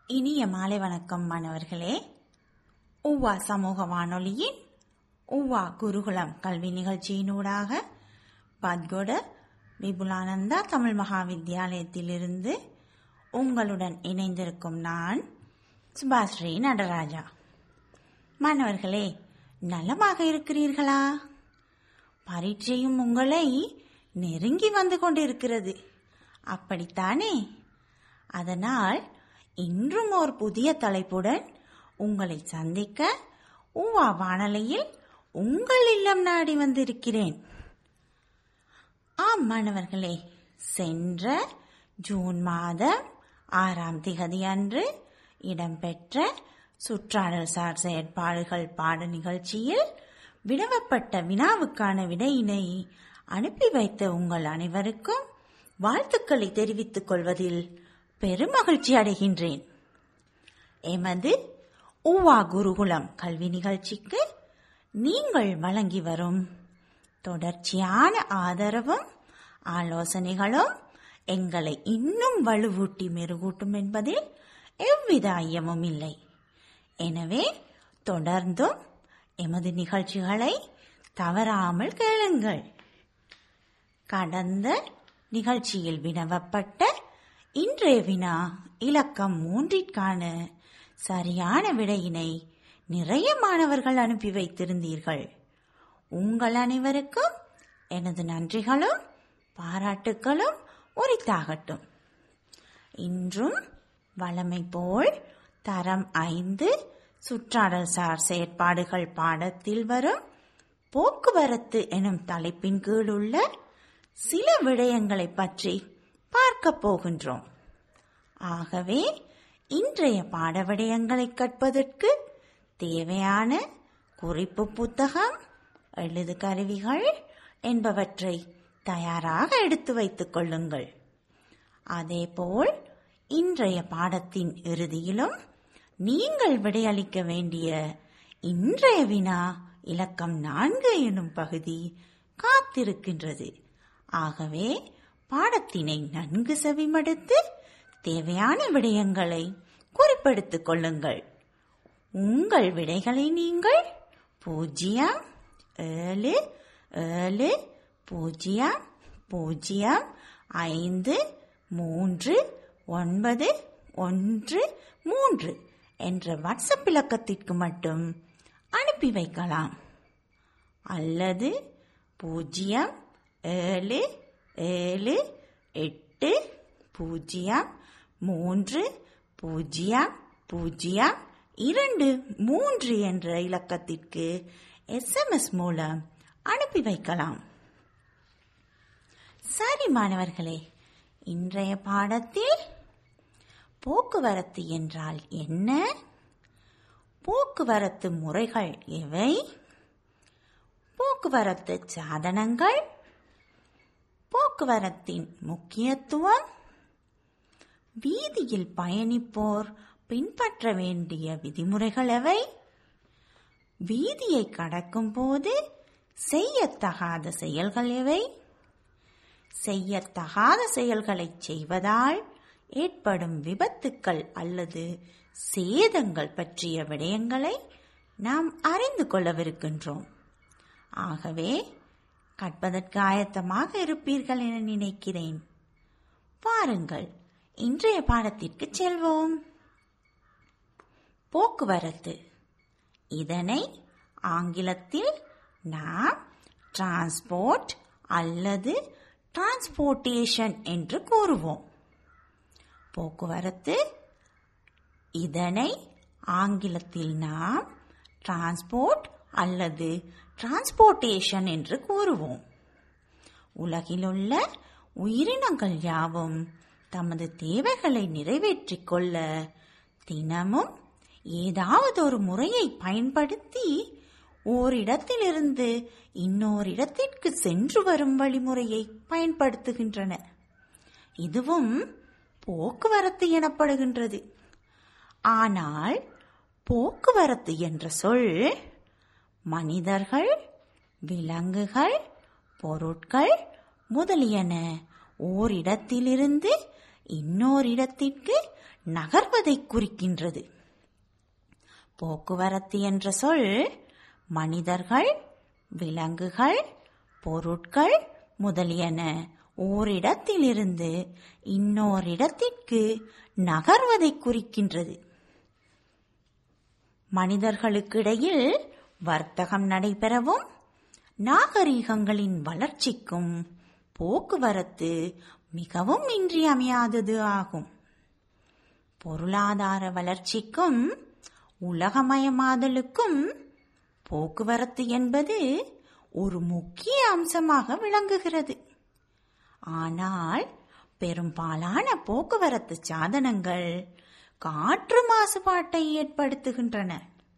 இனிய மாலை வணக்கம் மாணவர்களே உவா சமூக வானொலியின் உவா குருகுலம் கல்வி நிகழ்ச்சியினூடாக பத்கொட விபுலானந்தா தமிழ் மகாவித்யாலயத்திலிருந்து உங்களுடன் இணைந்திருக்கும் நான் சுபாஸ்ரீ நடராஜா மாணவர்களே நலமாக இருக்கிறீர்களா பரீட்சையும் உங்களை நெருங்கி வந்து கொண்டிருக்கிறது அப்படித்தானே அதனால் இன்றும் ஒரு புதிய தலைப்புடன் உங்களை சந்திக்க உவா வானலையில் உங்கள் இல்லம் நாடி வந்திருக்கிறேன் ஆம் மாணவர்களே சென்ற ஜூன் மாதம் ஆறாம் திகதி அன்று இடம்பெற்ற சுற்றாடல் சார் செயற்பாடுகள் பாட நிகழ்ச்சியில் வினவப்பட்ட வினாவுக்கான விடையினை அனுப்பி வைத்த உங்கள் அனைவருக்கும் வாழ்த்துக்களை தெரிவித்துக் கொள்வதில் பெருமகிழ்ச்சி அடைகின்றேன் எமது ஊவா குருகுலம் கல்வி நிகழ்ச்சிக்கு நீங்கள் வழங்கி வரும் தொடர்ச்சியான ஆதரவும் ஆலோசனைகளும் எங்களை இன்னும் வலுவூட்டி மெருகூட்டும் என்பதில் எவ்வித ஐயமும் இல்லை எனவே தொடர்ந்தும் எமது நிகழ்ச்சிகளை தவறாமல் கேளுங்கள் கடந்த நிகழ்ச்சியில் வினவப்பட்ட இன்றைய வினா இலக்கம் மூன்றிற்கான சரியான விடையினை நிறைய மாணவர்கள் அனுப்பி வைத்திருந்தீர்கள் உங்கள் அனைவருக்கும் எனது நன்றிகளும் பாராட்டுக்களும் உரித்தாகட்டும் இன்றும் வளமை போல் தரம் ஐந்து சுற்றாடல் சார் செயற்பாடுகள் பாடத்தில் வரும் போக்குவரத்து எனும் தலைப்பின் கீழ் உள்ள சில விடயங்களை பற்றி பார்க்க போகின்றோம் ஆகவே இன்றைய பாட விடயங்களை கற்பதற்கு தேவையான குறிப்பு புத்தகம் எழுது கருவிகள் என்பவற்றை தயாராக எடுத்து வைத்துக் கொள்ளுங்கள் அதேபோல் இன்றைய பாடத்தின் இறுதியிலும் நீங்கள் விடையளிக்க வேண்டிய இன்றைய வினா இலக்கம் நான்கு எனும் பகுதி காத்திருக்கின்றது ஆகவே பாடத்தினை நன்கு செவிமடுத்து தேவையான விடயங்களை குறிப்பெடுத்துக் கொள்ளுங்கள் உங்கள் விடைகளை நீங்கள் பூஜ்ஜியம் ஏழு ஏழு பூஜ்ஜியம் பூஜ்ஜியம் ஐந்து மூன்று ஒன்பது ஒன்று மூன்று என்ற வாட்ஸ்அப் இலக்கத்திற்கு மட்டும் அனுப்பி வைக்கலாம் அல்லது பூஜ்ஜியம் ஏழு ஏழு எட்டு பூஜ்ஜியம் மூன்று பூஜ்ஜியம் பூஜ்ஜியம் இரண்டு மூன்று என்ற இலக்கத்திற்கு எஸ்எம்எஸ் மூலம் அனுப்பி வைக்கலாம் சரி மாணவர்களே இன்றைய பாடத்தில் போக்குவரத்து என்றால் என்ன போக்குவரத்து முறைகள் எவை போக்குவரத்து சாதனங்கள் போக்குவரத்தின் முக்கியத்துவம் வீதியில் பயணிப்போர் பின்பற்ற வேண்டிய விதிமுறைகள் எவை வீதியை கடக்கும் போது செய்யத்தகாத செயல்கள் எவை செய்யத்தகாத செயல்களை செய்வதால் ஏற்படும் விபத்துக்கள் அல்லது சேதங்கள் பற்றிய விடயங்களை நாம் அறிந்து கொள்ளவிருக்கின்றோம் ஆகவே கற்பதற்கு ஆயத்தமாக இருப்பீர்கள் என நினைக்கிறேன் பாருங்கள் இன்றைய பாடத்திற்கு செல்வோம் போக்குவரத்து இதனை ஆங்கிலத்தில் நாம் டிரான்ஸ்போர்ட் அல்லது டிரான்ஸ்போர்ட்டேஷன் என்று கூறுவோம் போக்குவரத்து இதனை ஆங்கிலத்தில் நாம் டிரான்ஸ்போர்ட் அல்லது டிரான்ஸ்போர்ட்டேஷன் என்று கூறுவோம் உலகிலுள்ள உயிரினங்கள் யாவும் தமது தேவைகளை நிறைவேற்றிக் கொள்ள தினமும் ஏதாவது ஒரு முறையை பயன்படுத்தி ஓரிடத்திலிருந்து இன்னோரிடத்திற்கு சென்று வரும் வழிமுறையை பயன்படுத்துகின்றன இதுவும் போக்குவரத்து எனப்படுகின்றது ஆனால் போக்குவரத்து என்ற சொல் மனிதர்கள் விலங்குகள் பொருட்கள் முதலியன ஓரிடத்திலிருந்து இன்னோரிடத்திற்கு நகர்வதை குறிக்கின்றது போக்குவரத்து என்ற சொல் மனிதர்கள் விலங்குகள் பொருட்கள் முதலியன ஓரிடத்திலிருந்து இன்னோரிடத்திற்கு நகர்வதை குறிக்கின்றது மனிதர்களுக்கிடையில் வர்த்தகம் நடைபெறவும் நாகரிகங்களின் வளர்ச்சிக்கும் போக்குவரத்து மிகவும் இன்றியமையாதது ஆகும் பொருளாதார வளர்ச்சிக்கும் உலகமயமாதலுக்கும் போக்குவரத்து என்பது ஒரு முக்கிய அம்சமாக விளங்குகிறது ஆனால் பெரும்பாலான போக்குவரத்து சாதனங்கள் காற்று மாசுபாட்டை ஏற்படுத்துகின்றன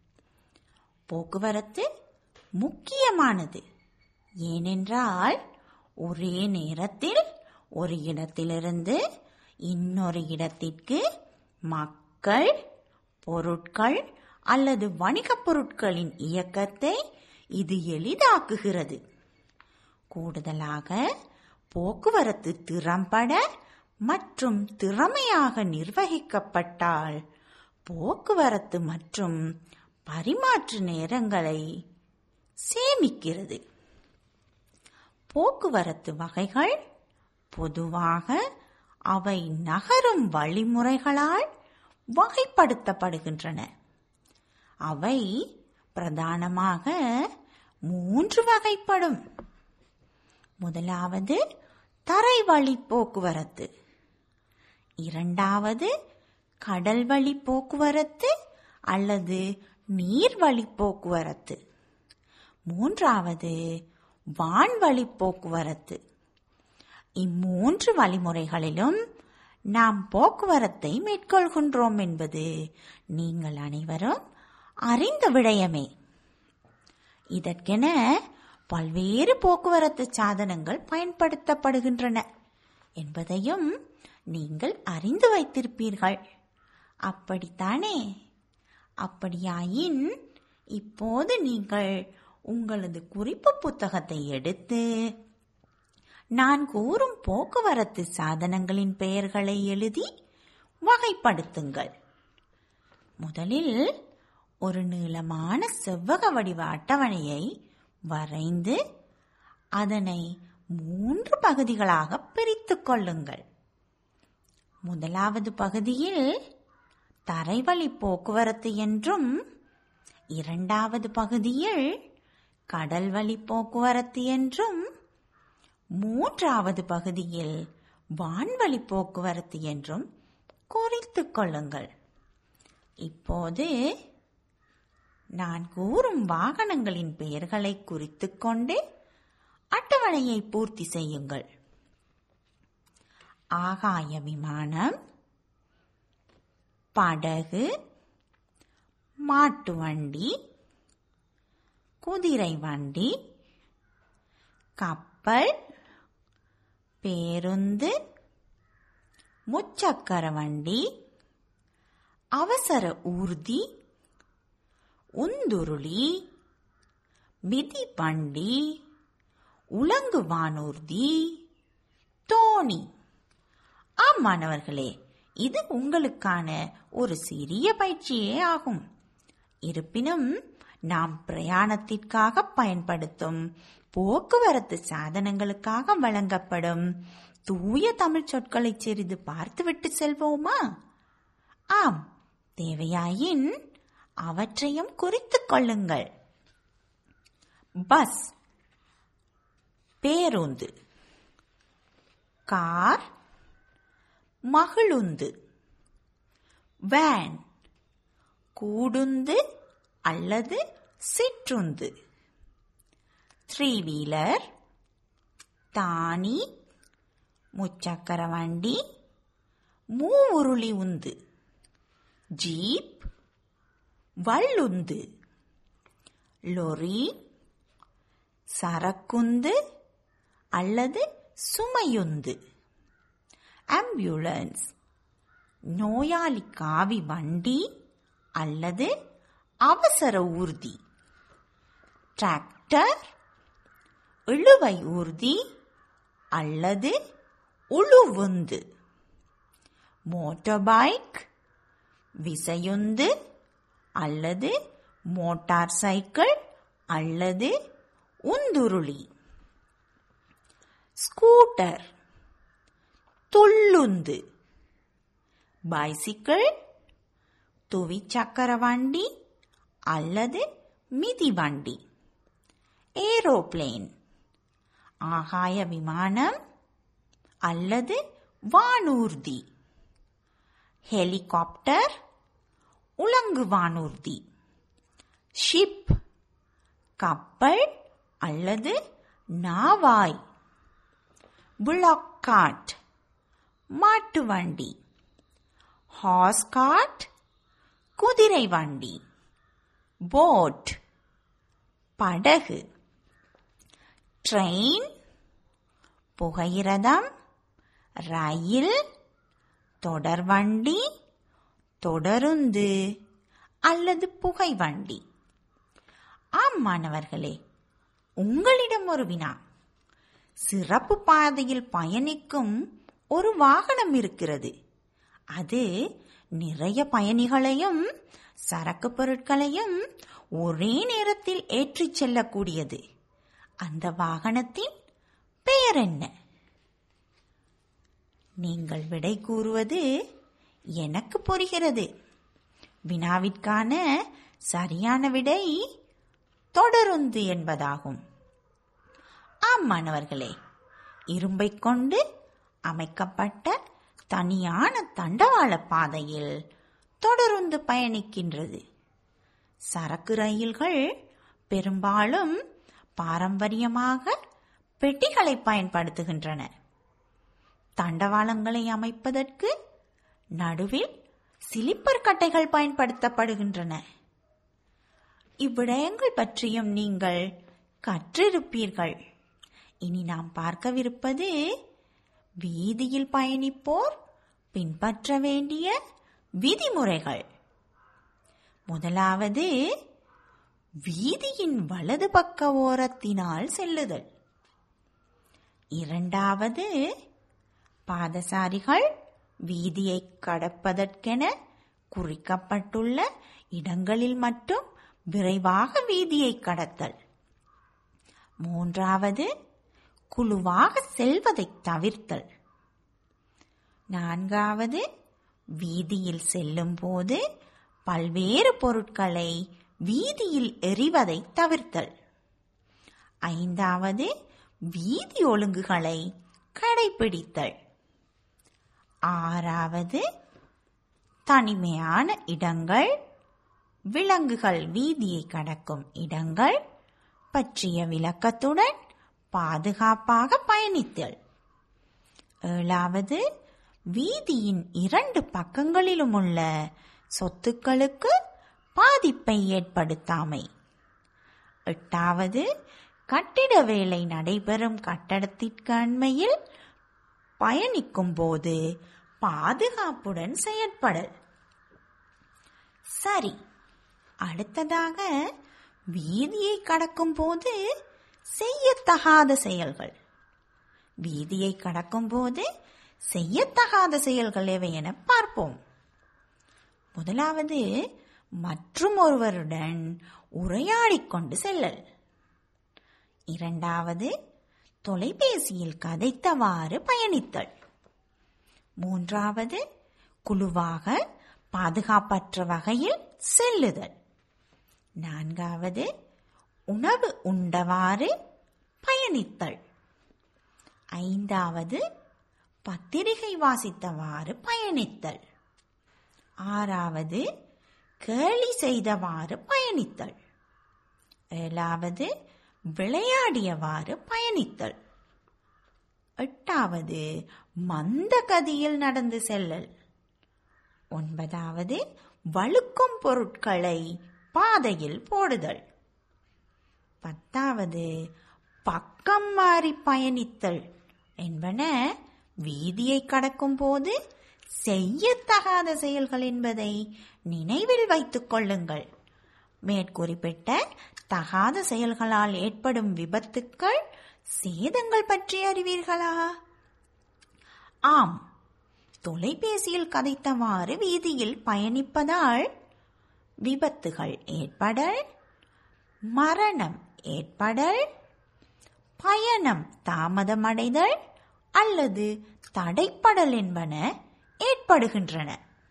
போக்குவரத்து முக்கியமானது ஏனென்றால் ஒரே நேரத்தில் ஒரு இடத்திலிருந்து இன்னொரு இடத்திற்கு மக்கள் பொருட்கள் அல்லது வணிகப் பொருட்களின் இயக்கத்தை இது எளிதாக்குகிறது கூடுதலாக போக்குவரத்து திறம்பட மற்றும் திறமையாக நிர்வகிக்கப்பட்டால் போக்குவரத்து மற்றும் பரிமாற்று நேரங்களை சேமிக்கிறது போக்குவரத்து வகைகள் பொதுவாக அவை நகரும் வழிமுறைகளால் வகைப்படுத்தப்படுகின்றன அவை பிரதானமாக மூன்று வகைப்படும் முதலாவது தரைவழி போக்குவரத்து இரண்டாவது கடல் வழி போக்குவரத்து அல்லது நீர்வழி போக்குவரத்து மூன்றாவது வான்வழி போக்குவரத்து இம்மூன்று வழிமுறைகளிலும் நாம் போக்குவரத்தை மேற்கொள்கின்றோம் என்பது நீங்கள் அனைவரும் அறிந்த விடயமே இதற்கென பல்வேறு போக்குவரத்து சாதனங்கள் பயன்படுத்தப்படுகின்றன என்பதையும் நீங்கள் அறிந்து வைத்திருப்பீர்கள் அப்படித்தானே அப்படியாயின் இப்போது நீங்கள் உங்களது குறிப்பு புத்தகத்தை எடுத்து நான் கூறும் போக்குவரத்து சாதனங்களின் பெயர்களை எழுதி வகைப்படுத்துங்கள் முதலில் ஒரு நீளமான செவ்வக வடிவ அட்டவணையை வரைந்து அதனை மூன்று பகுதிகளாக பிரித்துக் கொள்ளுங்கள் முதலாவது பகுதியில் தரைவழி போக்குவரத்து என்றும் இரண்டாவது பகுதியில் கடல் வழி போக்குவரத்து என்றும் மூன்றாவது பகுதியில் வான்வழி போக்குவரத்து என்றும் குறித்துக் கொள்ளுங்கள் இப்போது நான் கூறும் வாகனங்களின் பெயர்களை குறித்துக் கொண்டு அட்டவணையை பூர்த்தி செய்யுங்கள் ஆகாய விமானம் படகு மாட்டு வண்டி குதிரை வண்டி கப்பல் பேருந்து முச்சக்கர வண்டி அவசர ஊர்தி உந்துருளி மிதி வண்டி உலங்கு வானூர்தி தோணி ஆம் மாணவர்களே இது உங்களுக்கான ஒரு சிறிய பயிற்சியே ஆகும் இருப்பினும் நாம் பிரயாணத்திற்காக பயன்படுத்தும் போக்குவரத்து சாதனங்களுக்காக வழங்கப்படும் தூய தமிழ் சொற்களை சிறிது பார்த்துவிட்டு செல்வோமா ஆம் தேவையாயின் அவற்றையும் குறித்துக் கொள்ளுங்கள் பஸ் பேருந்து கார் மகிழுந்து வேன் கூடுந்து அல்லது சிற்றுந்து த்ரீ வீலர் தானி முச்சக்கர வண்டி மூவுருளி உந்து ஜீப் வள்ளுந்து லொரி சரக்குந்து அல்லது சுமையுந்து ஆம்புலன்ஸ் நோயாளி காவி வண்டி அல்லது அவசர ஊர்தி டிராக்டர் இழுவை ஊர்தி அல்லது உழுவுந்து மோட்டார் பைக் விசையுந்து அல்லது மோட்டார் சைக்கிள் அல்லது உந்துருளி ஸ்கூட்டர் துள்ளுந்து பைசிக்கிள் துவிச்சக்கர வண்டி அல்லது மிதிவண்டி ஏரோப்ளேன் ஆகாய விமானம் அல்லது வானூர்தி ஹெலிகாப்டர் உலங்கு வானூர்தி ஷிப் கப்பல் அல்லது நாவாய் புளாக் காட் மாட்டு வண்டி ஹார்ஸ் காட் குதிரை வண்டி போட் படகு ட்ரெயின் புகையிரதம் ரயில் தொடர்வண்டி தொடருந்து அல்லது புகை வண்டி ஆம் மாணவர்களே உங்களிடம் ஒரு வினா சிறப்பு பாதையில் பயணிக்கும் ஒரு வாகனம் இருக்கிறது அது நிறைய பயணிகளையும் சரக்கு பொருட்களையும் ஒரே நேரத்தில் ஏற்றிச் செல்லக்கூடியது அந்த வாகனத்தின் பெயர் என்ன நீங்கள் விடை கூறுவது எனக்கு புரிகிறது வினாவிற்கான சரியான விடை தொடருந்து என்பதாகும் ஆம் மாணவர்களே இரும்பை கொண்டு அமைக்கப்பட்ட தனியான தண்டவாள பாதையில் தொடருந்து பயணிக்கின்றது சரக்கு ரயில்கள் பெரும்பாலும் பாரம்பரியமாக பெட்டிகளை பயன்படுத்துகின்றன தண்டவாளங்களை அமைப்பதற்கு நடுவில் சிலிப்பர் கட்டைகள் பயன்படுத்தப்படுகின்றன இவ்விடயங்கள் பற்றியும் நீங்கள் கற்றிருப்பீர்கள் இனி நாம் பார்க்கவிருப்பது வீதியில் பயணிப்போர் பின்பற்ற வேண்டிய விதிமுறைகள் முதலாவது வீதியின் வலது பக்க ஓரத்தினால் செல்லுதல் இரண்டாவது பாதசாரிகள் வீதியை கடப்பதற்கென குறிக்கப்பட்டுள்ள இடங்களில் மட்டும் விரைவாக வீதியை கடத்தல் மூன்றாவது குழுவாக செல்வதை தவிர்த்தல் நான்காவது வீதியில் செல்லும் போது பல்வேறு பொருட்களை வீதியில் எறிவதை தவிர்த்தல் ஐந்தாவது வீதி ஒழுங்குகளை கடைபிடித்தல் ஆறாவது தனிமையான இடங்கள் விலங்குகள் வீதியை கடக்கும் இடங்கள் பற்றிய விளக்கத்துடன் பாதுகாப்பாக பயணித்தல் ஏழாவது வீதியின் இரண்டு பக்கங்களிலும் உள்ள சொத்துக்களுக்கு பாதிப்பை ஏற்படுத்தாமை எட்டாவது கட்டிட வேலை நடைபெறும் கட்டடத்திற்கு அண்மையில் பயணிக்கும் போது பாதுகாப்புடன் செயற்படல் சரி அடுத்ததாக வீதியை கடக்கும் போது செய்யத்தகாத செயல்கள் வீதியை கடக்கும் போது செய்யத்தகாத செயல்கள் எவை என பார்ப்போம் முதலாவது மற்றும் ஒருவருடன் உரையாடிக் கொண்டு செல்லல் இரண்டாவது தொலைபேசியில் கதைத்தவாறு பயணித்தல் மூன்றாவது குழுவாக பாதுகாப்பற்ற வகையில் செல்லுதல் நான்காவது உணவு உண்டவாறு பயணித்தல் ஐந்தாவது பத்திரிகை வாசித்தவாறு பயணித்தல் ஆறாவது கேலி செய்தவாறு பயணித்தல் ஏழாவது விளையாடியவாறு பயணித்தல் எட்டாவது மந்த கதியில் நடந்து செல்லல் ஒன்பதாவது வழுக்கும் பொருட்களை பாதையில் போடுதல் பத்தாவது பக்கம் மாறி பயணித்தல் என்பன வீதியை கடக்கும் போது செய்யத்தகாத செயல்கள் என்பதை நினைவில் வைத்துக் கொள்ளுங்கள் மேற்குறிப்பிட்ட தகாத செயல்களால் ஏற்படும் விபத்துக்கள் சேதங்கள் பற்றி அறிவீர்களா ஆம் தொலைபேசியில் கதைத்தவாறு வீதியில் பயணிப்பதால் விபத்துகள் ஏற்படல் மரணம் ஏற்படல் பயணம் தாமதமடைதல் அல்லது தடைப்படல் என்பன ஏற்படுகின்றன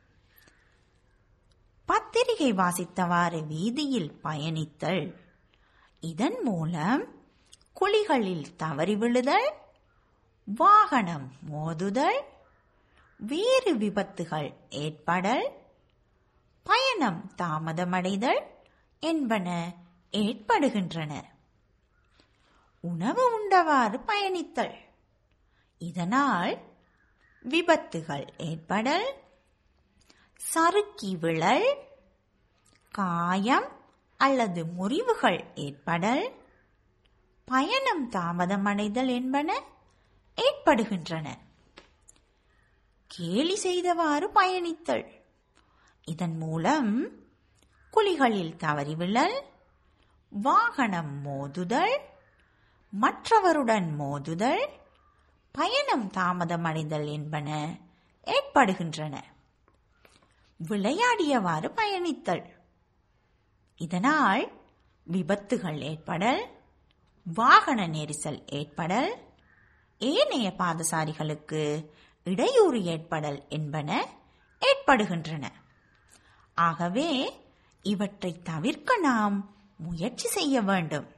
பத்திரிகை வாசித்தவாறு வீதியில் பயணித்தல் இதன் மூலம் குழிகளில் தவறி விழுதல் வாகனம் மோதுதல் வேறு விபத்துகள் ஏற்படல் பயணம் தாமதமடைதல் என்பன ஏற்படுகின்றன உணவு உண்டவாறு பயணித்தல் இதனால் விபத்துகள் ஏற்படல் சறுக்கி விழல் காயம் அல்லது முறிவுகள் ஏற்படல் பயணம் தாமதமடைதல் என்பன ஏற்படுகின்றன கேலி செய்தவாறு பயணித்தல் இதன் மூலம் குழிகளில் தவறி விழல் வாகனம் மோதுதல் மற்றவருடன் மோதுதல் பயணம் தாமதமடைதல் என்பன ஏற்படுகின்றன விளையாடியவாறு பயணித்தல் இதனால் விபத்துகள் ஏற்படல் வாகன நெரிசல் ஏற்படல் ஏனைய பாதசாரிகளுக்கு இடையூறு ஏற்படல் என்பன ஏற்படுகின்றன ஆகவே இவற்றை தவிர்க்க நாம் முயற்சி செய்ய வேண்டும்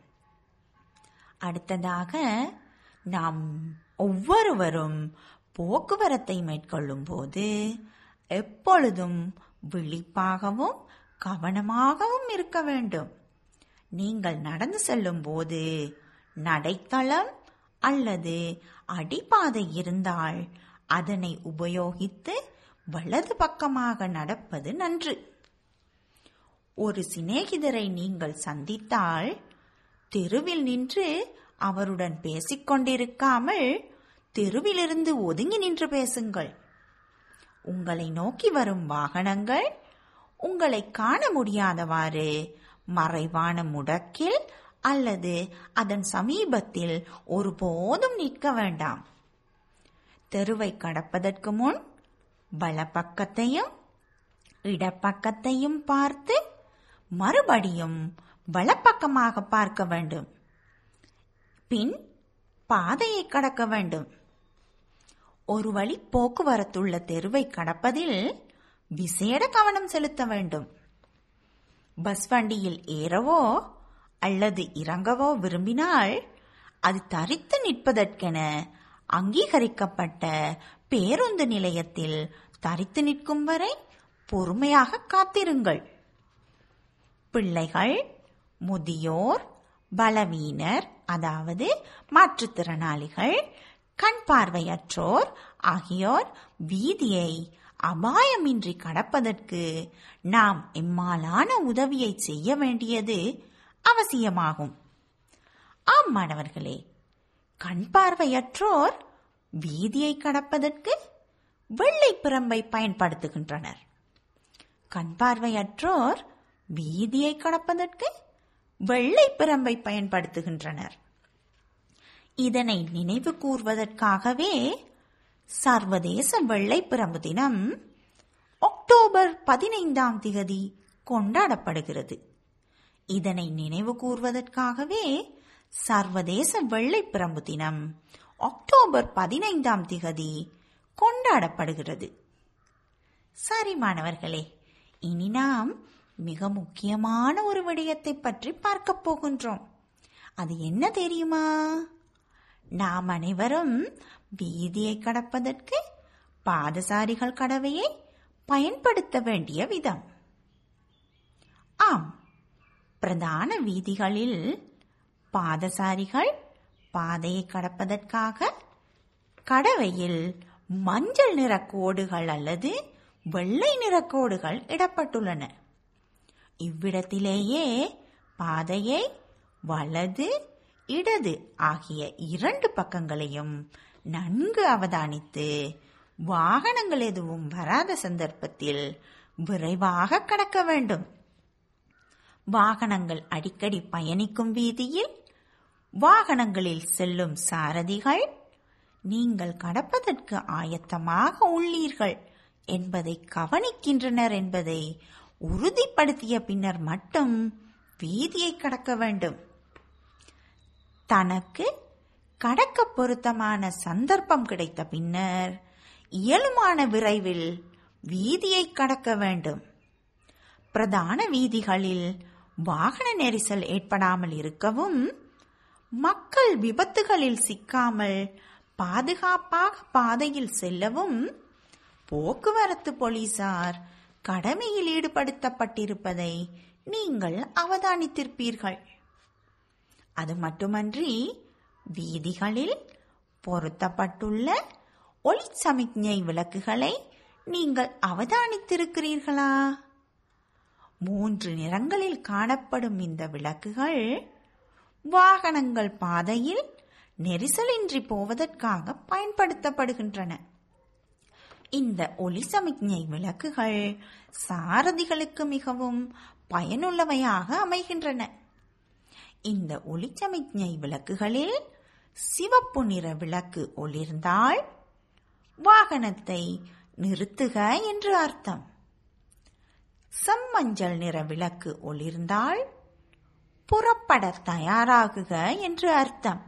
அடுத்ததாக நாம் ஒவ்வொருவரும் போக்குவரத்தை மேற்கொள்ளும் போது எப்பொழுதும் விழிப்பாகவும் கவனமாகவும் இருக்க வேண்டும் நீங்கள் நடந்து செல்லும் போது நடைத்தளம் அல்லது அடிப்பாதை இருந்தால் அதனை உபயோகித்து வலது பக்கமாக நடப்பது நன்று ஒரு சிநேகிதரை நீங்கள் சந்தித்தால் தெருவில் நின்று அவருடன் பேசிக்கொண்டிருக்காமல் தெருவிலிருந்து ஒதுங்கி நின்று பேசுங்கள் உங்களை நோக்கி வரும் வாகனங்கள் உங்களை காண முடியாதவாறு மறைவான முடக்கில் அல்லது அதன் சமீபத்தில் ஒருபோதும் நிற்க வேண்டாம் தெருவை கடப்பதற்கு முன் வலப்பக்கத்தையும் இடப்பக்கத்தையும் பார்த்து மறுபடியும் வலப்பக்கமாக பார்க்க வேண்டும் பின் பாதையை கடக்க வேண்டும் ஒரு வழி போக்குவரத்துள்ள தெருவை கடப்பதில் விசேட கவனம் செலுத்த வேண்டும் பஸ் வண்டியில் ஏறவோ அல்லது இறங்கவோ விரும்பினால் அது தரித்து நிற்பதற்கென அங்கீகரிக்கப்பட்ட பேருந்து நிலையத்தில் தரித்து நிற்கும் வரை பொறுமையாக காத்திருங்கள் பிள்ளைகள் முதியோர் பலவீனர் அதாவது மாற்றுத்திறனாளிகள் கண் பார்வையற்றோர் ஆகியோர் வீதியை அபாயமின்றி கடப்பதற்கு நாம் எம்மாலான உதவியை செய்ய வேண்டியது அவசியமாகும் ஆம் மாணவர்களே கண் பார்வையற்றோர் வீதியை கடப்பதற்கு வெள்ளை பிரம்பை பயன்படுத்துகின்றனர் கண் பார்வையற்றோர் வீதியை கடப்பதற்கு வெள்ளை பிரம்பை பயன்படுத்துகின்றனர் இதனை நினைவு கூர்வதற்காகவே சர்வதேச வெள்ளை பிரம்பு தினம் அக்டோபர் பதினைந்தாம் திகதி கொண்டாடப்படுகிறது இதனை நினைவு கூர்வதற்காகவே சர்வதேச வெள்ளை பிரம்பு தினம் அக்டோபர் பதினைந்தாம் திகதி கொண்டாடப்படுகிறது சரி மாணவர்களே இனி நாம் மிக முக்கியமான ஒரு விடயத்தை பற்றி பார்க்க போகின்றோம் அது என்ன தெரியுமா நாம் அனைவரும் வீதியை கடப்பதற்கு பாதசாரிகள் கடவையை பயன்படுத்த வேண்டிய விதம் ஆம் பிரதான வீதிகளில் பாதசாரிகள் பாதையை கடப்பதற்காக கடவையில் மஞ்சள் நிற கோடுகள் அல்லது வெள்ளை நிற கோடுகள் இடப்பட்டுள்ளன இவ்விடத்திலேயே பாதையை வலது இடது ஆகிய இரண்டு பக்கங்களையும் நன்கு அவதானித்து வாகனங்கள் எதுவும் வராத சந்தர்ப்பத்தில் விரைவாக கடக்க வேண்டும் வாகனங்கள் அடிக்கடி பயணிக்கும் வீதியில் வாகனங்களில் செல்லும் சாரதிகள் நீங்கள் கடப்பதற்கு ஆயத்தமாக உள்ளீர்கள் என்பதை கவனிக்கின்றனர் என்பதை உறுதிப்படுத்திய பின்னர் மட்டும் வீதியை கடக்க வேண்டும் தனக்கு கடக்க பொருத்தமான சந்தர்ப்பம் கிடைத்த பின்னர் இயலுமான விரைவில் வீதியை கடக்க வேண்டும் பிரதான வீதிகளில் வாகன நெரிசல் ஏற்படாமல் இருக்கவும் மக்கள் விபத்துகளில் சிக்காமல் பாதுகாப்பாக பாதையில் செல்லவும் போக்குவரத்து போலீசார் கடமையில் ஈடுபடுத்தப்பட்டிருப்பதை நீங்கள் அவதானித்திருப்பீர்கள் அது மட்டுமன்றி வீதிகளில் பொருத்தப்பட்டுள்ள ஒளி சமிக்ஞை விளக்குகளை நீங்கள் அவதானித்திருக்கிறீர்களா மூன்று நிறங்களில் காணப்படும் இந்த விளக்குகள் வாகனங்கள் பாதையில் நெரிசலின்றி போவதற்காக பயன்படுத்தப்படுகின்றன இந்த ஒளி சமிக்ஞை விளக்குகள் சாரதிகளுக்கு மிகவும் பயனுள்ளவையாக அமைகின்றன இந்த ஒளி சமிக்ஞை விளக்குகளில் சிவப்பு நிற விளக்கு ஒளிர்ந்தால் வாகனத்தை நிறுத்துக என்று அர்த்தம் செம்மஞ்சள் நிற விளக்கு ஒளிர்ந்தால் புறப்பட தயாராகுக என்று அர்த்தம்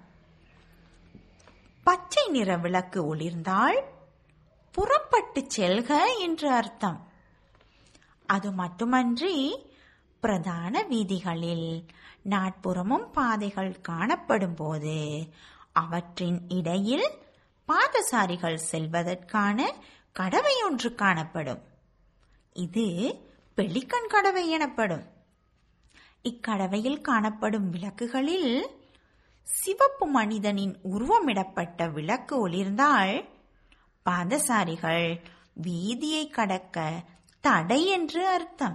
பச்சை நிற விளக்கு ஒளிர்ந்தால் புறப்பட்டு செல்க என்று அர்த்தம் அது மட்டுமன்றி பிரதான வீதிகளில் நாட்புறமும் பாதைகள் காணப்படும் போது அவற்றின் இடையில் பாதசாரிகள் செல்வதற்கான கடவை ஒன்று காணப்படும் இது பெலிக்கண் கடவை எனப்படும் இக்கடவையில் காணப்படும் விளக்குகளில் சிவப்பு மனிதனின் உருவமிடப்பட்ட விளக்கு ஒளிர்ந்தால் பாதசாரிகள் வீதியை கடக்க தடை என்று அர்த்தம்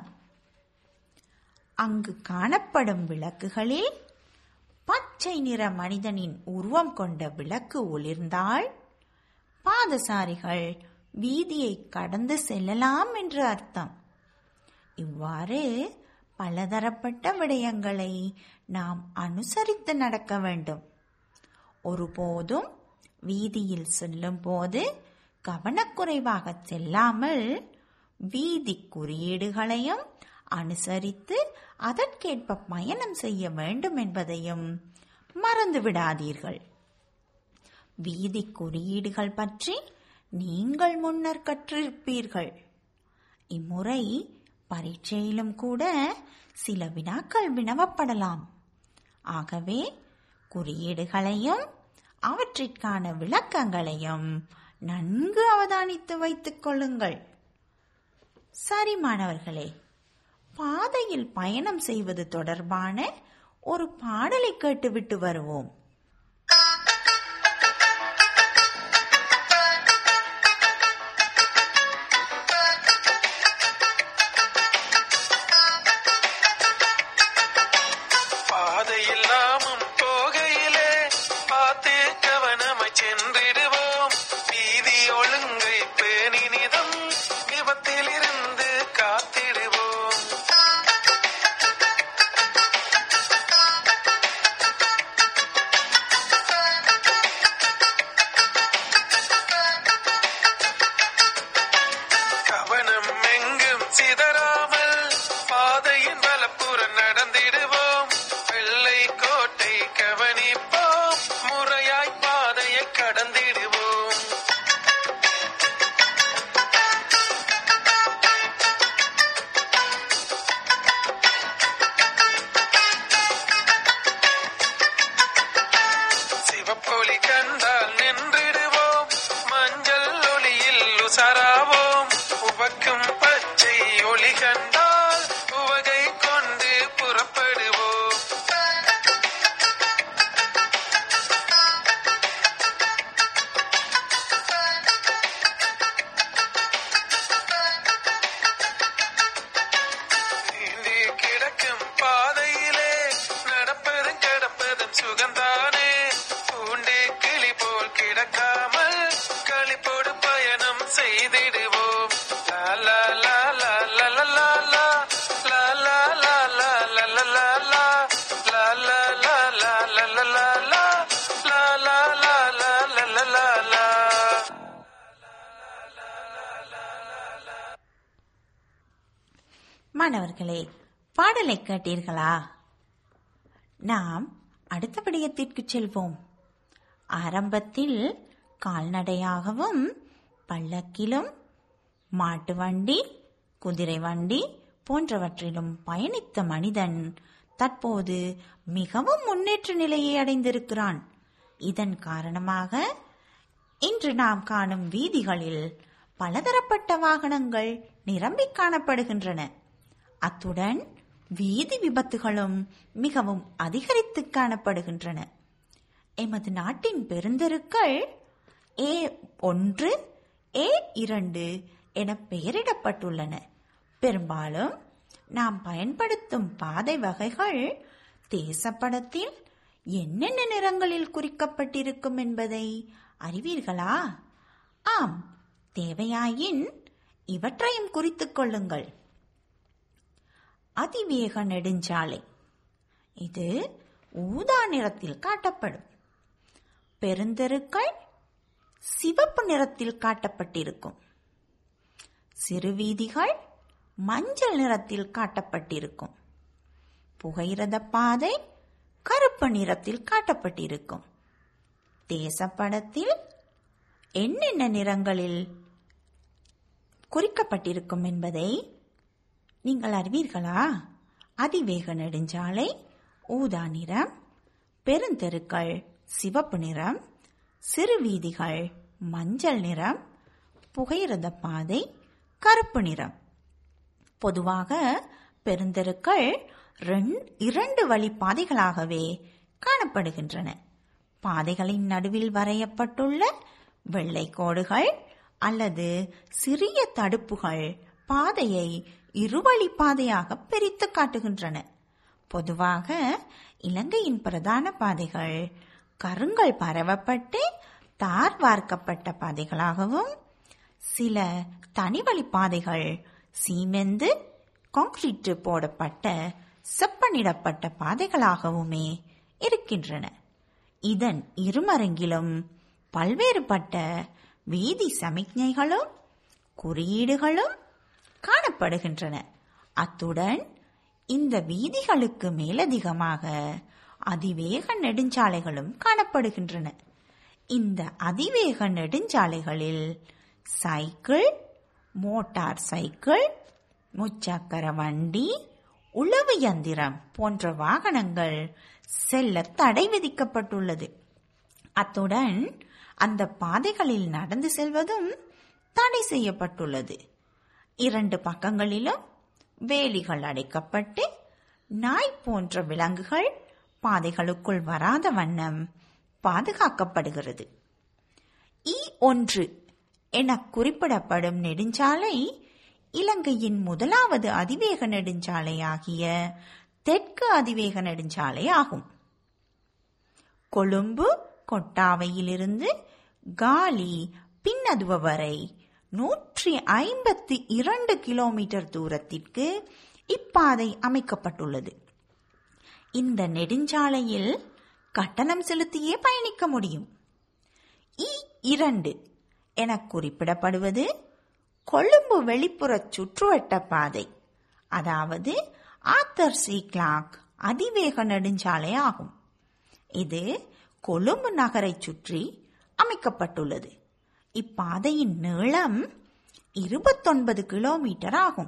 அங்கு காணப்படும் விளக்குகளில் பச்சை நிற மனிதனின் உருவம் கொண்ட விளக்கு ஒளிர்ந்தால் பாதசாரிகள் வீதியை கடந்து செல்லலாம் என்று அர்த்தம் இவ்வாறு பலதரப்பட்ட விடயங்களை நாம் அனுசரித்து நடக்க வேண்டும் ஒருபோதும் வீதியில் செல்லும் போது கவனக்குறைவாக செல்லாமல் வீதி குறியீடுகளையும் அனுசரித்து அதற்கேற்ப பயணம் செய்ய வேண்டும் என்பதையும் மறந்து விடாதீர்கள் வீதி குறியீடுகள் பற்றி நீங்கள் முன்னர் கற்றிருப்பீர்கள் இம்முறை பரீட்சையிலும் கூட சில வினாக்கள் வினவப்படலாம் ஆகவே குறியீடுகளையும் அவற்றிற்கான விளக்கங்களையும் நன்கு அவதானித்து வைத்துக் கொள்ளுங்கள் சரி மாணவர்களே பாதையில் பயணம் செய்வது தொடர்பான ஒரு பாடலை கேட்டுவிட்டு வருவோம் பாதையில் நாமும் போகையிலே பார்த்து கவனமாய் சென்றிடுவோம் வீதி ஒழுங்கை பேணினிதம் விபத்திலிருந்து காத்திடுவோம் கவனம் எங்கும் சிதறாமல் பாதையின் வலப்புறம் நடந்திடுவோம் வெள்ளை கோட்டை கவனிப்போம் முறையாய் பாதையை கடந்திடுவோம் சிவப்பொலி கண்டால் நின்றிடுவோம் மஞ்சள் ஒளியில் உசராவோம் உவக்கும் பச்சை ஒளி கண்டால் உவகை கொண்டு புறப்படுவோம் நீந்தி கிடக்கும் பாதையிலே நடப்பதும் கிடப்பதும் சுகந்தானே பூண்டு கிளி போல் கிடக்காமல் களிப்போடு பயணம் செய்திடுவோம் லா லா லா லா லா லா லா மாணவர்களே பாடலை கேட்டீர்களா நாம் அடுத்த விடயத்திற்கு செல்வோம் ஆரம்பத்தில் கால்நடையாகவும் பல்லக்கிலும் மாட்டு வண்டி குதிரை வண்டி போன்றவற்றிலும் பயணித்த மனிதன் தற்போது மிகவும் முன்னேற்ற நிலையை அடைந்திருக்கிறான் இதன் காரணமாக இன்று நாம் காணும் வீதிகளில் பலதரப்பட்ட வாகனங்கள் நிரம்பிக் காணப்படுகின்றன அத்துடன் வீதி விபத்துகளும் மிகவும் அதிகரித்து காணப்படுகின்றன எமது நாட்டின் பெருந்தெருக்கள் ஏ ஒன்று ஏ இரண்டு என பெயரிடப்பட்டுள்ளன பெரும்பாலும் நாம் பயன்படுத்தும் பாதை வகைகள் தேசப்படத்தில் என்னென்ன நிறங்களில் குறிக்கப்பட்டிருக்கும் என்பதை அறிவீர்களா ஆம் தேவையாயின் இவற்றையும் குறித்துக் கொள்ளுங்கள் அதிவேக நெடுஞ்சாலை இது ஊதா நிறத்தில் காட்டப்படும் பெருந்தெருக்கள் சிவப்பு நிறத்தில் காட்டப்பட்டிருக்கும் சிறுவீதிகள் மஞ்சள் நிறத்தில் காட்டப்பட்டிருக்கும் புகையிரத பாதை கருப்பு நிறத்தில் காட்டப்பட்டிருக்கும் தேசப்படத்தில் என்னென்ன நிறங்களில் குறிக்கப்பட்டிருக்கும் என்பதை நீங்கள் அறிவீர்களா அதிவேக நெடுஞ்சாலை ஊதா நிறம் பெருந்தெருக்கள் சிவப்பு நிறம் சிறு வீதிகள் மஞ்சள் நிறம் புகையிரத பாதை கருப்பு நிறம் பொதுவாக பெருந்தெருக்கள் இரண்டு வழி பாதைகளாகவே காணப்படுகின்றன பாதைகளின் நடுவில் வரையப்பட்டுள்ள வெள்ளை கோடுகள் அல்லது சிறிய தடுப்புகள் பாதையை இருவழி பாதையாக பிரித்து காட்டுகின்றன பொதுவாக இலங்கையின் பிரதான பாதைகள் கருங்கல் பரவப்பட்டு தார் வார்க்கப்பட்ட பாதைகளாகவும் சில தனிவழி பாதைகள் சீமெந்து கான்கிரீட் போடப்பட்ட செப்பனிடப்பட்ட பாதைகளாகவுமே இருக்கின்றன இதன் இருமரங்கிலும் பல்வேறுபட்ட வீதி சமிக்ஞைகளும் குறியீடுகளும் காணப்படுகின்றன அத்துடன் இந்த வீதிகளுக்கு மேலதிகமாக அதிவேக நெடுஞ்சாலைகளும் காணப்படுகின்றன இந்த அதிவேக நெடுஞ்சாலைகளில் சைக்கிள் மோட்டார் சைக்கிள் முச்சக்கர வண்டி உழவு yந்திரம் போன்ற வாகனங்கள் செல்ல தடை விதிக்கப்பட்டுள்ளது அத்துடன் அந்த பாதைகளில் நடந்து செல்வதும் தடை செய்யப்பட்டுள்ளது இரண்டு பக்கங்களிலும் வேலிகள் அடைக்கப்பட்டு நாய் போன்ற விலங்குகள் பாதைகளுக்குள் வராத வண்ணம் பாதுகாக்கப்படுகிறது இ ஒன்று என குறிப்பிடப்படும் நெடுஞ்சாலை இலங்கையின் முதலாவது அதிவேக நெடுஞ்சாலையாகிய தெற்கு அதிவேக நெடுஞ்சாலை ஆகும் கொழும்பு கொட்டாவையிலிருந்து காலி பின்னதுவ வரை நூற்றி ஐம்பத்தி இரண்டு கிலோமீட்டர் தூரத்திற்கு இப்பாதை அமைக்கப்பட்டுள்ளது இந்த நெடுஞ்சாலையில் கட்டணம் செலுத்தியே பயணிக்க முடியும் இ இரண்டு என குறிப்பிடப்படுவது கொழும்பு வெளிப்புற சுற்றுவட்ட பாதை அதாவது ஆத்தர் சி கிளாக் அதிவேக நெடுஞ்சாலை ஆகும் இது கொழும்பு நகரை சுற்றி அமைக்கப்பட்டுள்ளது இப்பாதையின் நீளம் இருபத்தொன்பது கிலோமீட்டர் ஆகும்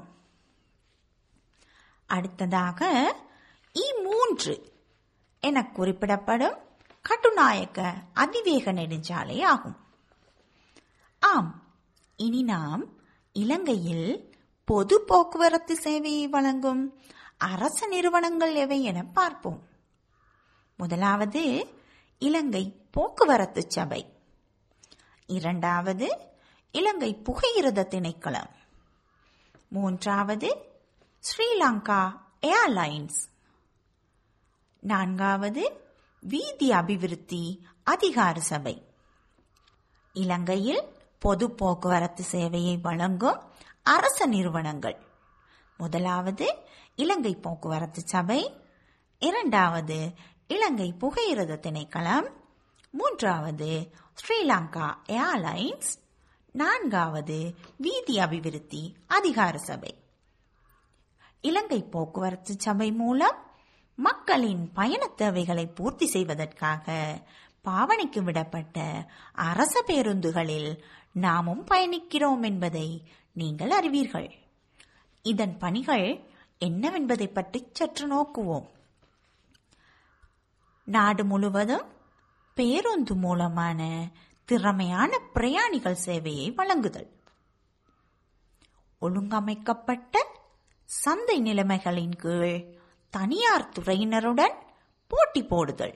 அடுத்ததாக இ மூன்று என குறிப்பிடப்படும் கட்டுநாயக்க அதிவேக நெடுஞ்சாலை ஆகும் ஆம் இனி நாம் இலங்கையில் பொது போக்குவரத்து சேவையை வழங்கும் அரச நிறுவனங்கள் எவை என பார்ப்போம் முதலாவது இலங்கை போக்குவரத்து சபை இரண்டாவது இலங்கை புகையிரத திணைக்களம் மூன்றாவது ஸ்ரீலங்கா ஏர்லைன்ஸ் நான்காவது வீதி அபிவிருத்தி அதிகார சபை இலங்கையில் பொது போக்குவரத்து சேவையை வழங்கும் அரச நிறுவனங்கள் முதலாவது இலங்கை போக்குவரத்து சபை இரண்டாவது இலங்கை புகையிரத திணைக்களம் மூன்றாவது ஸ்ரீலங்கா ஏர்லைன்ஸ் நான்காவது வீதி அபிவிருத்தி அதிகார சபை இலங்கை போக்குவரத்து சபை மூலம் மக்களின் பயண தேவைகளை பூர்த்தி செய்வதற்காக பாவனைக்கு விடப்பட்ட அரச பேருந்துகளில் நாமும் பயணிக்கிறோம் என்பதை நீங்கள் அறிவீர்கள் இதன் பணிகள் என்னவென்பதை பற்றி சற்று நோக்குவோம் நாடு முழுவதும் பேருந்து மூலமான திறமையான பிரயாணிகள் சேவையை வழங்குதல் ஒழுங்கமைக்கப்பட்ட சந்தை நிலைமைகளின் கீழ் தனியார் துறையினருடன் போட்டி போடுதல்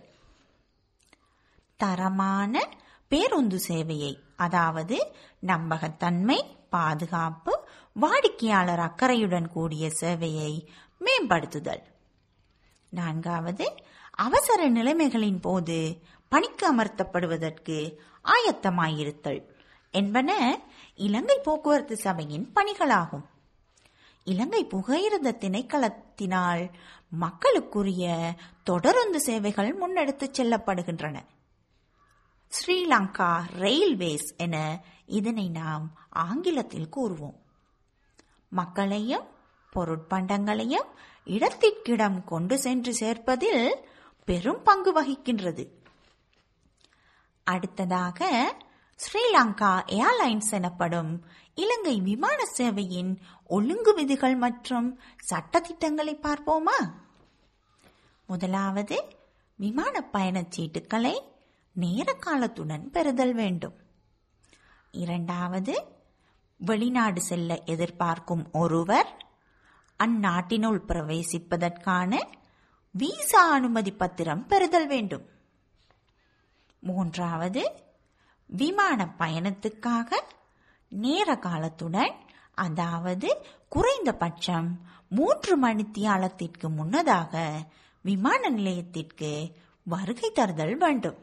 தரமான பேருந்து சேவையை அதாவது நம்பகத்தன்மை பாதுகாப்பு வாடிக்கையாளர் அக்கறையுடன் கூடிய சேவையை மேம்படுத்துதல் நான்காவது அவசர நிலைமைகளின் போது பணிக்கு அமர்த்தப்படுவதற்கு ஆயத்தமாயிருத்தல் என்பன இலங்கை போக்குவரத்து சபையின் பணிகளாகும் இலங்கை புகையிரத திணைக்களத்தினால் மக்களுக்குரிய தொடருந்து சேவைகள் முன்னெடுத்துச் செல்லப்படுகின்றன ஸ்ரீலங்கா ரயில்வேஸ் என இதனை நாம் ஆங்கிலத்தில் கூறுவோம் மக்களையும் பொருட்பண்டங்களையும் இடத்திற்கிடம் கொண்டு சென்று சேர்ப்பதில் பெரும் பங்கு வகிக்கின்றது அடுத்ததாக ஸ்ரீலங்கா ஏர்லைன்ஸ் எனப்படும் இலங்கை விமான சேவையின் ஒழுங்கு விதிகள் மற்றும் சட்டத்திட்டங்களை பார்ப்போமா முதலாவது விமான பயணச் சீட்டுகளை நேர காலத்துடன் பெறுதல் வேண்டும் இரண்டாவது வெளிநாடு செல்ல எதிர்பார்க்கும் ஒருவர் அந்நாட்டினுள் பிரவேசிப்பதற்கான விசா அனுமதி பத்திரம் பெறுதல் வேண்டும் மூன்றாவது விமான பயணத்துக்காக நேர காலத்துடன் அதாவது குறைந்தபட்சம் மூன்று மணித்தியாலத்திற்கு முன்னதாக விமான நிலையத்திற்கு வருகை தருதல் வேண்டும்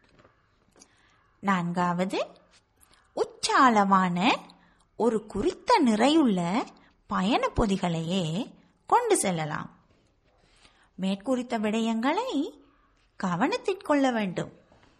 நான்காவது உச்ச அளவான ஒரு குறித்த நிறையுள்ள பயண பொதிகளையே கொண்டு செல்லலாம் மேற்குறித்த விடயங்களை கவனத்திற்கொள்ள வேண்டும்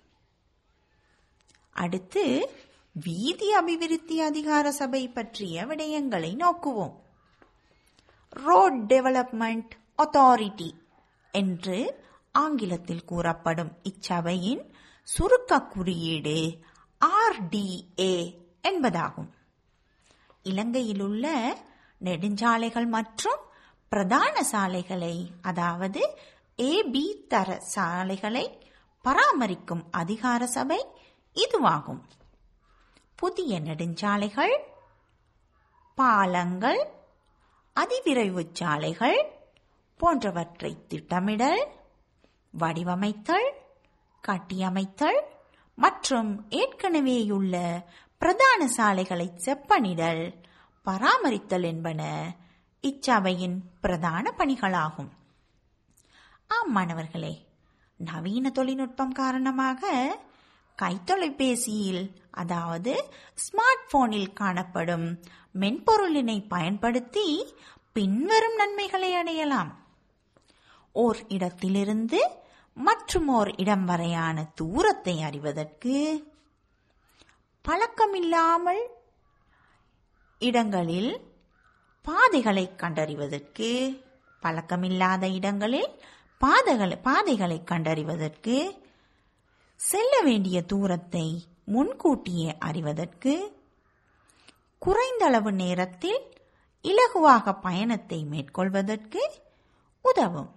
அடுத்து வீதி அபிவிருத்தி அதிகார சபை பற்றிய விடயங்களை நோக்குவோம் ரோட் டெவலப்மெண்ட் அத்தாரிட்டி என்று ஆங்கிலத்தில் கூறப்படும் இச்சபையின் சுருக்க குறியீடு ஆர்டிஏ என்பதாகும் இலங்கையில் உள்ள நெடுஞ்சாலைகள் மற்றும் பிரதான சாலைகளை அதாவது ஏபி தர சாலைகளை பராமரிக்கும் அதிகார சபை இதுவாகும் புதிய நெடுஞ்சாலைகள் பாலங்கள் அதிவிரைவு சாலைகள் போன்றவற்றை திட்டமிடல் வடிவமைத்தல் கட்டியமைத்தல் மற்றும் ஏற்கனவேயுள்ள பிரதான சாலைகளை செப்பனிடல் பராமரித்தல் என்பன இச்சபையின் பிரதான பணிகளாகும் ஆம் மாணவர்களே நவீன தொழில்நுட்பம் காரணமாக கைத்தொலைபேசியில் அதாவது ஸ்மார்ட் போனில் காணப்படும் மென்பொருளினை பயன்படுத்தி பின்வரும் நன்மைகளை அடையலாம் ஓர் இடத்திலிருந்து மற்றும் ஓர் இடம் வரையான தூரத்தை அறிவதற்கு பழக்கமில்லாமல் இடங்களில் பாதைகளை கண்டறிவதற்கு பழக்கமில்லாத இடங்களில் பாதைகளை பாதைகளை கண்டறிவதற்கு செல்ல வேண்டிய தூரத்தை முன்கூட்டியே அறிவதற்கு குறைந்த அளவு நேரத்தில் இலகுவாக பயணத்தை மேற்கொள்வதற்கு உதவும்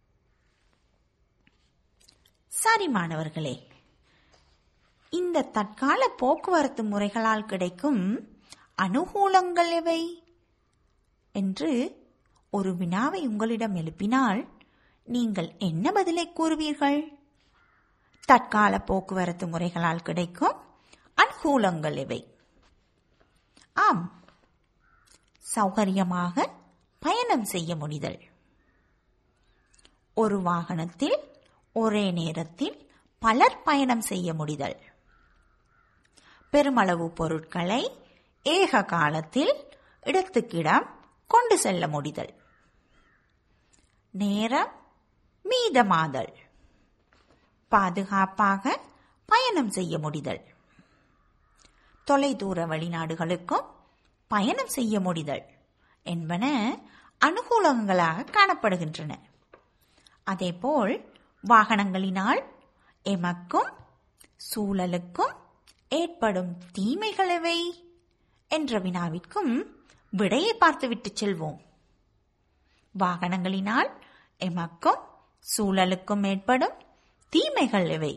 சரி மாணவர்களே இந்த தற்கால போக்குவரத்து முறைகளால் கிடைக்கும் அனுகூலங்கள் எவை என்று ஒரு வினாவை உங்களிடம் எழுப்பினால் நீங்கள் என்ன பதிலை கூறுவீர்கள் தற்கால போக்குவரத்து முறைகளால் கிடைக்கும் அனுகூலங்கள் எவை ஆம் சௌகரியமாக பயணம் செய்ய முடிதல் ஒரு வாகனத்தில் ஒரே நேரத்தில் பலர் பயணம் செய்ய முடிதல் பெருமளவு பொருட்களை ஏக காலத்தில் இடத்துக்கிடம் கொண்டு செல்ல முடிதல் நேரம் மீதமாதல் பாதுகாப்பாக பயணம் செய்ய முடிதல் தொலைதூர வெளிநாடுகளுக்கும் பயணம் செய்ய முடிதல் என்பன அனுகூலங்களாக காணப்படுகின்றன அதேபோல் வாகனங்களினால் எமக்கும் சூழலுக்கும் ஏற்படும் தீமைகள் எவை என்ற வினாவிற்கும் விடையை பார்த்துவிட்டு செல்வோம் வாகனங்களினால் எமக்கும் சூழலுக்கும் ஏற்படும் தீமைகள் எவை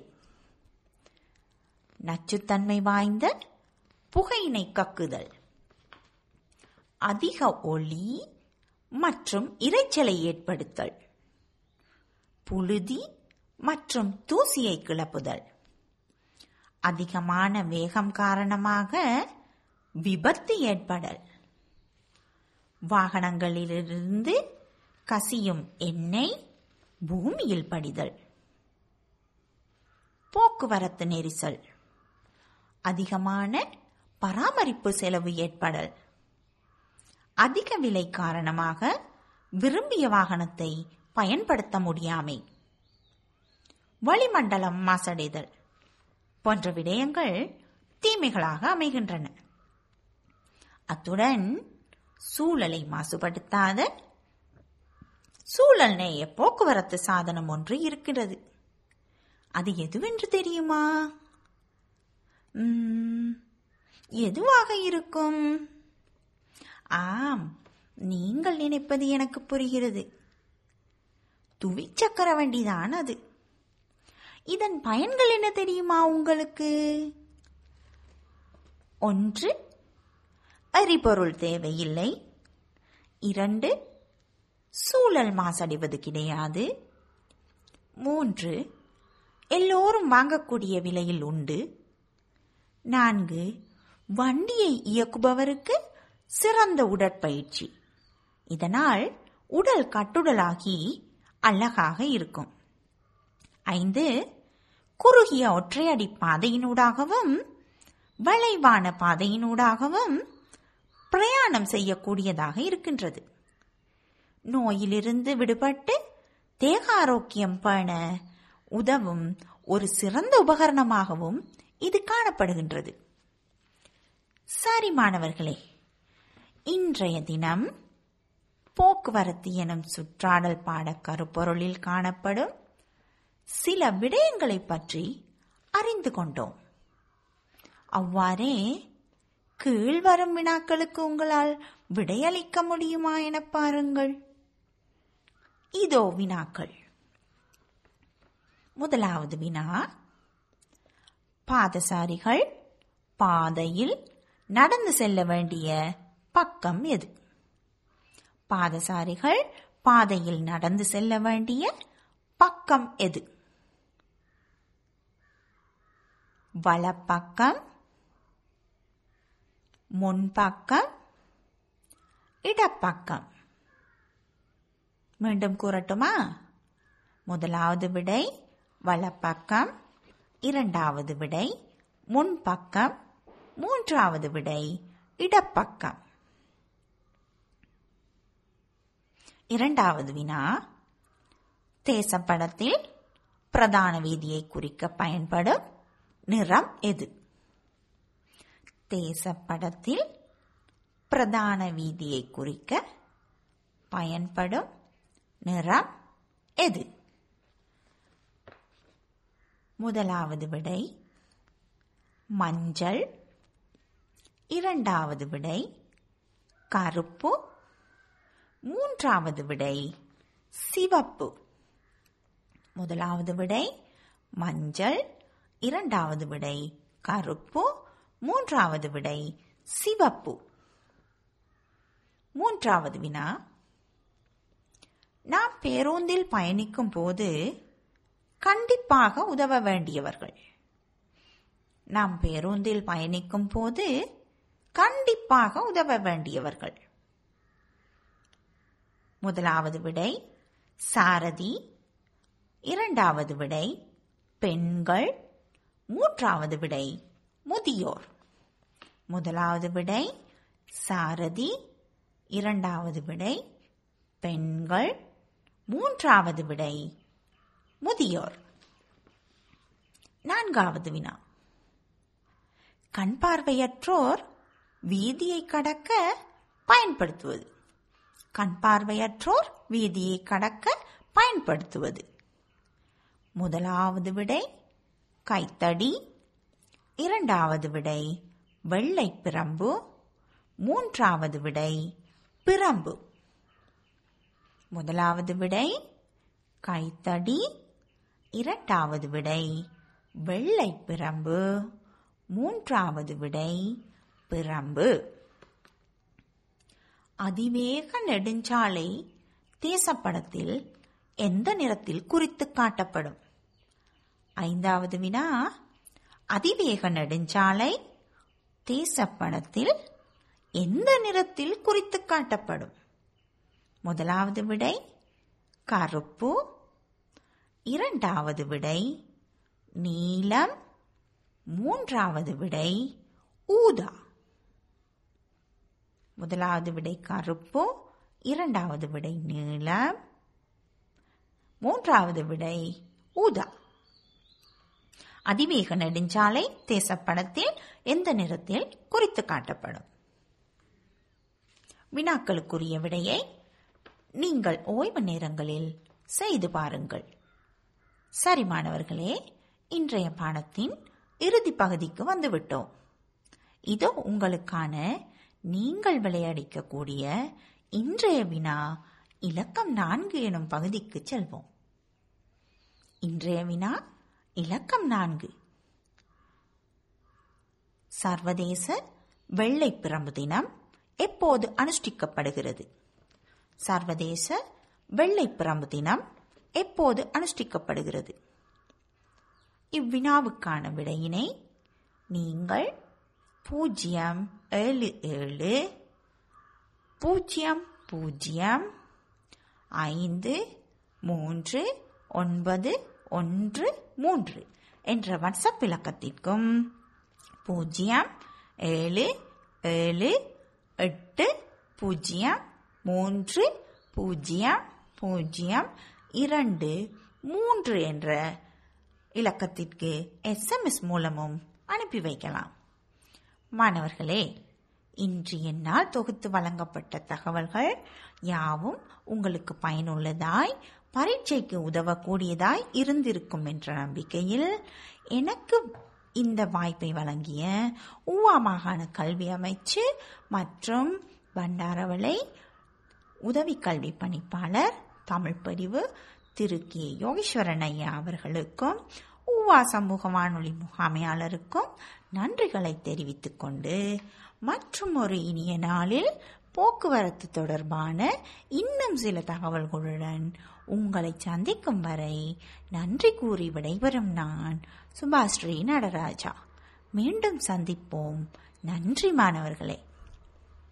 நச்சுத்தன்மை வாய்ந்த புகையினை கக்குதல் அதிக ஒளி மற்றும் இரைச்சலை ஏற்படுத்தல் புழுதி மற்றும் தூசியை கிளப்புதல் அதிகமான வேகம் காரணமாக விபத்து ஏற்படல் வாகனங்களிலிருந்து கசியும் எண்ணெய் பூமியில் படிதல் போக்குவரத்து நெரிசல் அதிகமான பராமரிப்பு செலவு ஏற்படல் அதிக விலை காரணமாக விரும்பிய வாகனத்தை பயன்படுத்த முடியாமை வளிமண்டலம் மாசடைதல் போன்ற விடயங்கள் தீமைகளாக அமைகின்றன அத்துடன் சூழலை மாசுபடுத்தாத சூழல் நேய போக்குவரத்து சாதனம் ஒன்று இருக்கிறது அது எதுவென்று தெரியுமா உம், எதுவாக இருக்கும் ஆம் நீங்கள் நினைப்பது எனக்கு புரிகிறது துவிச்சக்கர வண்டிதான் அது இதன் பயன்கள் என்ன தெரியுமா உங்களுக்கு ஒன்று எரிபொருள் தேவையில்லை இரண்டு சூழல் மாசடைவது கிடையாது மூன்று எல்லோரும் வாங்கக்கூடிய விலையில் உண்டு நான்கு வண்டியை இயக்குபவருக்கு சிறந்த உடற்பயிற்சி இதனால் உடல் கட்டுடலாகி அழகாக இருக்கும் ஐந்து குறுகிய ஒற்றையடி பாதையினூடாகவும் வளைவான பாதையினூடாகவும் பிரயாணம் செய்யக்கூடியதாக இருக்கின்றது நோயிலிருந்து விடுபட்டு தேக ஆரோக்கியம் பேண உதவும் ஒரு சிறந்த உபகரணமாகவும் இது காணப்படுகின்றது சரி மாணவர்களே இன்றைய தினம் போக்குவரத்து எனும் சுற்றாடல் பாட கருப்பொருளில் காணப்படும் சில விடயங்களை பற்றி அறிந்து கொண்டோம் அவ்வாறே கீழ்வரும் வினாக்களுக்கு உங்களால் விடையளிக்க முடியுமா என பாருங்கள் இதோ வினாக்கள் முதலாவது வினா பாதசாரிகள் பாதையில் நடந்து செல்ல வேண்டிய பக்கம் எது பாதசாரிகள் பாதையில் நடந்து செல்ல வேண்டிய பக்கம் எது வலப்பக்கம் முன்பக்கம் இடப்பக்கம் மீண்டும் கூறட்டுமா முதலாவது விடை வலப்பக்கம் இரண்டாவது விடை முன்பக்கம் மூன்றாவது விடை இடப்பக்கம் இரண்டாவது வினா தேசப்படத்தில் பிரதான வீதியை குறிக்க பயன்படும் நிறம் எது தேசப்படத்தில் பிரதான வீதியை குறிக்க பயன்படும் நிறம் எது முதலாவது விடை மஞ்சள் இரண்டாவது விடை கருப்பு மூன்றாவது விடை சிவப்பு முதலாவது விடை மஞ்சள் இரண்டாவது விடை கருப்பு மூன்றாவது விடை சிவப்பு மூன்றாவது வினா நாம் பேருந்தில் பயணிக்கும் போது கண்டிப்பாக உதவ வேண்டியவர்கள் நாம் பேருந்தில் பயணிக்கும் போது கண்டிப்பாக உதவ வேண்டியவர்கள் முதலாவது விடை சாரதி இரண்டாவது விடை பெண்கள் மூன்றாவது விடை முதியோர் முதலாவது விடை சாரதி இரண்டாவது விடை பெண்கள் மூன்றாவது விடை முதியோர் நான்காவது வினா கண் பார்வையற்றோர் வீதியை கடக்க பயன்படுத்துவது கண் பார்வையற்றோர் வீதியை கடக்க பயன்படுத்துவது முதலாவது விடை கைத்தடி இரண்டாவது விடை வெள்ளை பிரம்பு மூன்றாவது விடை பிரம்பு முதலாவது விடை கைத்தடி இரண்டாவது விடை வெள்ளை பிரம்பு மூன்றாவது விடை பிரம்பு அதிவேக நெடுஞ்சாலை தேசப்படத்தில் எந்த நிறத்தில் குறித்து காட்டப்படும் ஐந்தாவது வினா அதிவேக நெடுஞ்சாலை தேசப்படத்தில் எந்த நிறத்தில் குறித்து காட்டப்படும் முதலாவது விடை கருப்பு இரண்டாவது விடை நீலம் மூன்றாவது விடை ஊதா முதலாவது விடை கருப்பு இரண்டாவது விடை நீலம் மூன்றாவது விடை ஊதா அதிவேக நெடுஞ்சாலை தேசப்படத்தில் எந்த நிறத்தில் குறித்து காட்டப்படும் வினாக்களுக்குரிய விடையை நீங்கள் ஓய்வு நேரங்களில் செய்து பாருங்கள் சரி மாணவர்களே இன்றைய பாடத்தின் இறுதி பகுதிக்கு வந்துவிட்டோம் இதோ உங்களுக்கான நீங்கள் விளையாடிக்கக்கூடிய இன்றைய வினா இலக்கம் நான்கு எனும் பகுதிக்கு செல்வோம் இன்றைய வினா இலக்கம் நான்கு சர்வதேச வெள்ளை பிரம்பு தினம் எப்போது அனுஷ்டிக்கப்படுகிறது சர்வதேச வெள்ளை பிரம்பு தினம் எப்போது அனுஷ்டிக்கப்படுகிறது இவ்வினாவுக்கான விடையினை நீங்கள் பூஜ்ஜியம் ஏழு ஏழு பூஜ்ஜியம் பூஜ்ஜியம் ஐந்து மூன்று ஒன்பது ஒன்று மூன்று என்ற வாட்ஸ்அப் இலக்கத்திற்கும் பூஜ்ஜியம் ஏழு ஏழு எட்டு பூஜ்ஜியம் மூன்று பூஜ்ஜியம் பூஜ்ஜியம் இரண்டு மூன்று என்ற இலக்கத்திற்கு எஸ்எம்எஸ் மூலமும் அனுப்பி வைக்கலாம் மாணவர்களே இன்று என்னால் தொகுத்து வழங்கப்பட்ட தகவல்கள் யாவும் உங்களுக்கு பயனுள்ளதாய் பரீட்சைக்கு உதவக்கூடியதாய் இருந்திருக்கும் என்ற நம்பிக்கையில் எனக்கு இந்த வாய்ப்பை வழங்கிய ஊவா மாகாண கல்வி அமைச்சு மற்றும் பண்டாரவளை உதவி கல்வி பணிப்பாளர் தமிழ் பிரிவு திரு கே யோகேஸ்வரன் ஐயா அவர்களுக்கும் ஊவா சமூக வானொலி முகாமையாளருக்கும் நன்றிகளை தெரிவித்துக் கொண்டு மற்றும் ஒரு இனிய நாளில் போக்குவரத்து தொடர்பான இன்னும் சில தகவல்களுடன் உங்களை சந்திக்கும் வரை நன்றி கூறி விடைபெறும் நான் சுபாஸ்ரீ நடராஜா மீண்டும் சந்திப்போம் நன்றி மாணவர்களே